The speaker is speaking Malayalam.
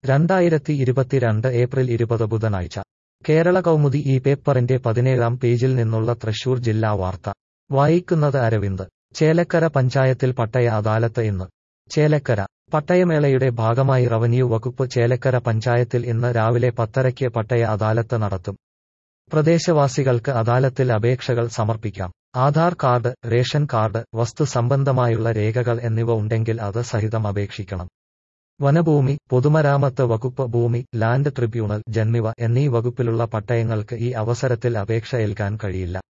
രണ്ടായിരത്തി ഇരുപത്തിരണ്ട് ഏപ്രിൽ ഇരുപത് ബുധനാഴ്ച കേരള കൗമുദി ഈ പേപ്പറിന്റെ പതിനേഴാം പേജിൽ നിന്നുള്ള തൃശൂർ ജില്ലാ വാർത്ത വായിക്കുന്നത് അരവിന്ദ് ചേലക്കര പഞ്ചായത്തിൽ പട്ടയ അദാലത്ത് ഇന്ന് ചേലക്കര പട്ടയമേളയുടെ ഭാഗമായി റവന്യൂ വകുപ്പ് ചേലക്കര പഞ്ചായത്തിൽ ഇന്ന് രാവിലെ പത്തരയ്ക്ക് പട്ടയ അദാലത്ത് നടത്തും പ്രദേശവാസികൾക്ക് അദാലത്തിൽ അപേക്ഷകൾ സമർപ്പിക്കാം ആധാർ കാർഡ് റേഷൻ കാർഡ് വസ്തു സംബന്ധമായുള്ള രേഖകൾ എന്നിവ ഉണ്ടെങ്കിൽ അത് സഹിതം അപേക്ഷിക്കണം വനഭൂമി പൊതുമരാമത്ത് വകുപ്പ് ഭൂമി ലാൻഡ് ട്രിബ്യൂണൽ ജന്മിവ എന്നീ വകുപ്പിലുള്ള പട്ടയങ്ങൾക്ക് ഈ അവസരത്തിൽ അപേക്ഷ ഏൽക്കാൻ കഴിയില്ല